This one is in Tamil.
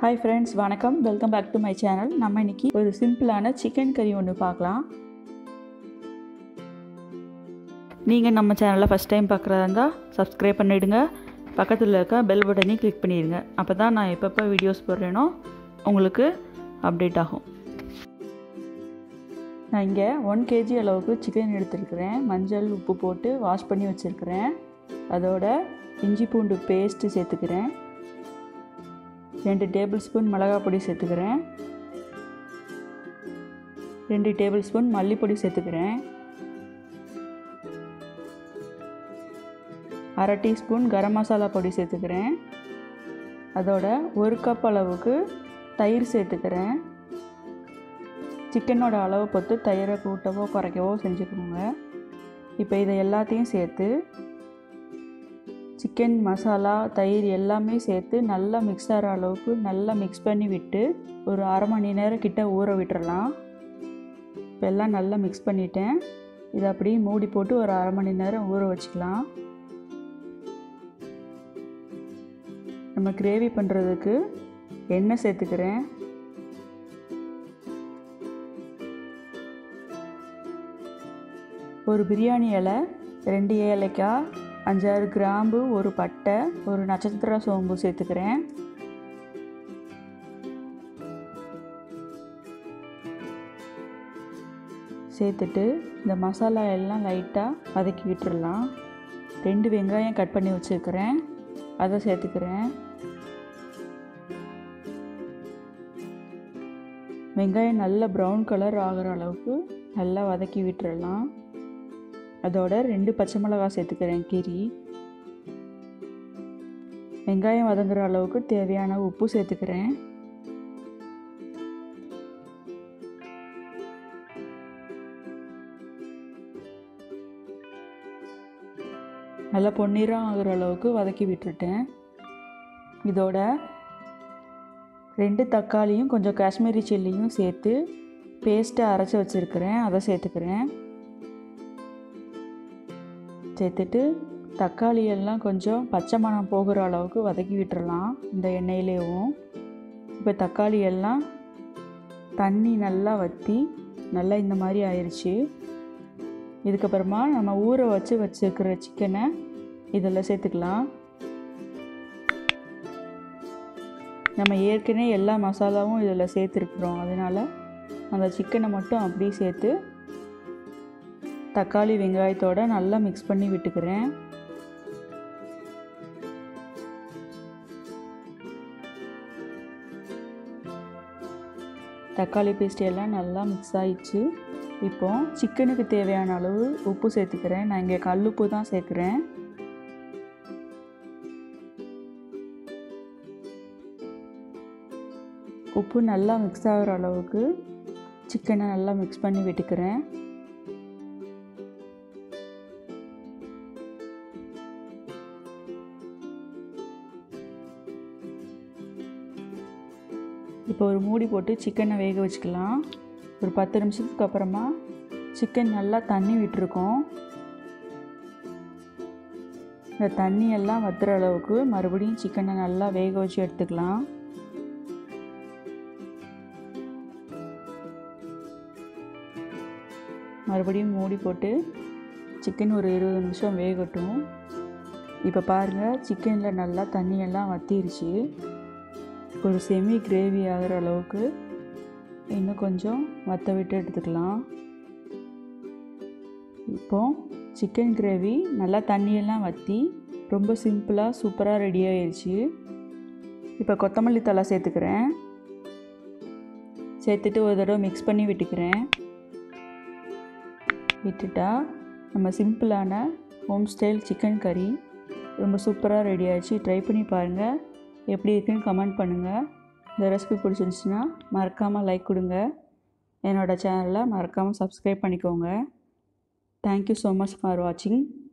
ஹாய் ஃப்ரெண்ட்ஸ் வணக்கம் welcome back to my channel நம்ம இன்னைக்கு ஒரு சிம்பிளான சிக்கன் கறி ஒன்று பார்க்கலாம் நீங்கள் நம்ம சேனலை ஃபஸ்ட் டைம் பார்க்குறதா இருந்தால் சப்ஸ்கிரைப் பண்ணிவிடுங்க பக்கத்தில் இருக்க பெல் பட்டனையும் கிளிக் பண்ணிடுங்க அப்போ தான் நான் எப்பப்போ வீடியோஸ் போடுறேனோ உங்களுக்கு அப்டேட் ஆகும் நான் இங்கே ஒன் கேஜி அளவுக்கு சிக்கன் எடுத்துருக்கிறேன் மஞ்சள் உப்பு போட்டு வாஷ் பண்ணி வச்சுருக்கிறேன் அதோட இஞ்சி பூண்டு பேஸ்ட்டு சேர்த்துக்கிறேன் ரெண்டு டேபிள் ஸ்பூன் மிளகாய் பொடி சேர்த்துக்கிறேன் ரெண்டு டேபிள் ஸ்பூன் மல்லிப்பொடி சேர்த்துக்கிறேன் அரை டீஸ்பூன் கரம் மசாலா பொடி சேர்த்துக்கிறேன் அதோட ஒரு கப் அளவுக்கு தயிர் சேர்த்துக்கிறேன் சிக்கனோட அளவை பொறுத்து தயிரை கூட்டவோ குறைக்கவோ செஞ்சுக்கோங்க இப்போ இதை எல்லாத்தையும் சேர்த்து சிக்கன் மசாலா தயிர் எல்லாமே சேர்த்து நல்லா மிக்ஸ் ஆகிற அளவுக்கு நல்லா மிக்ஸ் பண்ணி விட்டு ஒரு அரை மணி நேரம் கிட்ட ஊற விட்டுறலாம் இப்போ எல்லாம் நல்லா மிக்ஸ் பண்ணிட்டேன் இதை அப்படியே மூடி போட்டு ஒரு அரை மணி நேரம் ஊற வச்சுக்கலாம் நம்ம கிரேவி பண்ணுறதுக்கு எண்ணெய் சேர்த்துக்கிறேன் ஒரு பிரியாணி இலை ரெண்டு ஏலக்காய் அஞ்சாறு கிராம்பு ஒரு பட்டை ஒரு நட்சத்திர சோம்பு சேர்த்துக்கிறேன் சேர்த்துட்டு இந்த மசாலா எல்லாம் லைட்டாக வதக்கி விட்டுடலாம் ரெண்டு வெங்காயம் கட் பண்ணி வச்சுருக்கிறேன் அதை சேர்த்துக்கிறேன் வெங்காயம் நல்ல ப்ரௌன் கலர் ஆகிற அளவுக்கு நல்லா வதக்கி விட்டுறலாம் அதோட ரெண்டு பச்சை மிளகாய் சேர்த்துக்கிறேன் கீரி வெங்காயம் வதங்குற அளவுக்கு தேவையான உப்பு சேர்த்துக்கிறேன் நல்லா பொன்னிறம் ஆகுற அளவுக்கு வதக்கி விட்டுட்டேன் இதோட ரெண்டு தக்காளியும் கொஞ்சம் காஷ்மீரி சில்லியும் சேர்த்து பேஸ்ட்டை அரைச்சி வச்சுருக்கிறேன் அதை சேர்த்துக்கிறேன் சேர்த்துட்டு தக்காளி எல்லாம் கொஞ்சம் பச்சை மணம் போகிற அளவுக்கு வதக்கி விட்டுறலாம் இந்த எண்ணெயிலேயும் இப்போ தக்காளி எல்லாம் தண்ணி நல்லா வற்றி நல்லா இந்த மாதிரி ஆயிடுச்சு இதுக்கப்புறமா நம்ம ஊற வச்சு வச்சுருக்கிற சிக்கனை இதில் சேர்த்துக்கலாம் நம்ம ஏற்கனவே எல்லா மசாலாவும் இதில் சேர்த்துருக்குறோம் அதனால் அந்த சிக்கனை மட்டும் அப்படியே சேர்த்து தக்காளி வெங்காயத்தோடு நல்லா மிக்ஸ் பண்ணி விட்டுக்கிறேன் தக்காளி பேஸ்ட் எல்லாம் நல்லா மிக்ஸ் ஆயிடுச்சு இப்போ சிக்கனுக்கு தேவையான அளவு உப்பு சேர்த்துக்கிறேன் நான் இங்கே கல்லுப்பு தான் சேர்க்குறேன் உப்பு நல்லா மிக்ஸ் ஆகிற அளவுக்கு சிக்கனை நல்லா மிக்ஸ் பண்ணி விட்டுக்கிறேன் இப்போ ஒரு மூடி போட்டு சிக்கனை வேக வச்சுக்கலாம் ஒரு பத்து நிமிஷத்துக்கு அப்புறமா சிக்கன் நல்லா தண்ணி விட்டுருக்கோம் இந்த தண்ணி எல்லாம் வத்துற அளவுக்கு மறுபடியும் சிக்கனை நல்லா வேக வச்சு எடுத்துக்கலாம் மறுபடியும் மூடி போட்டு சிக்கன் ஒரு இருபது நிமிஷம் வேகட்டும் இப்போ பாருங்கள் சிக்கனில் நல்லா தண்ணியெல்லாம் வத்திருச்சு ஒரு செமி கிரேவி ஆகிற அளவுக்கு இன்னும் கொஞ்சம் வற்ற விட்டு எடுத்துக்கலாம் இப்போ சிக்கன் கிரேவி நல்லா தண்ணியெல்லாம் வற்றி ரொம்ப சிம்பிளாக சூப்பராக ரெடி ஆயிடுச்சு இப்போ கொத்தமல்லி தலை சேர்த்துக்கிறேன் சேர்த்துட்டு ஒரு தடவை மிக்ஸ் பண்ணி விட்டுக்கிறேன் விட்டுட்டா நம்ம சிம்பிளான ஹோம் ஸ்டைல் சிக்கன் கறி ரொம்ப சூப்பராக ரெடி ஆயிடுச்சு ட்ரை பண்ணி பாருங்கள் எப்படி இருக்குன்னு கமெண்ட் பண்ணுங்கள் இந்த ரெசிபி பிடிச்சிருந்துச்சின்னா மறக்காமல் லைக் கொடுங்க என்னோடய சேனலை மறக்காமல் சப்ஸ்கிரைப் பண்ணிக்கோங்க தேங்க்யூ ஸோ மச் ஃபார் வாட்சிங்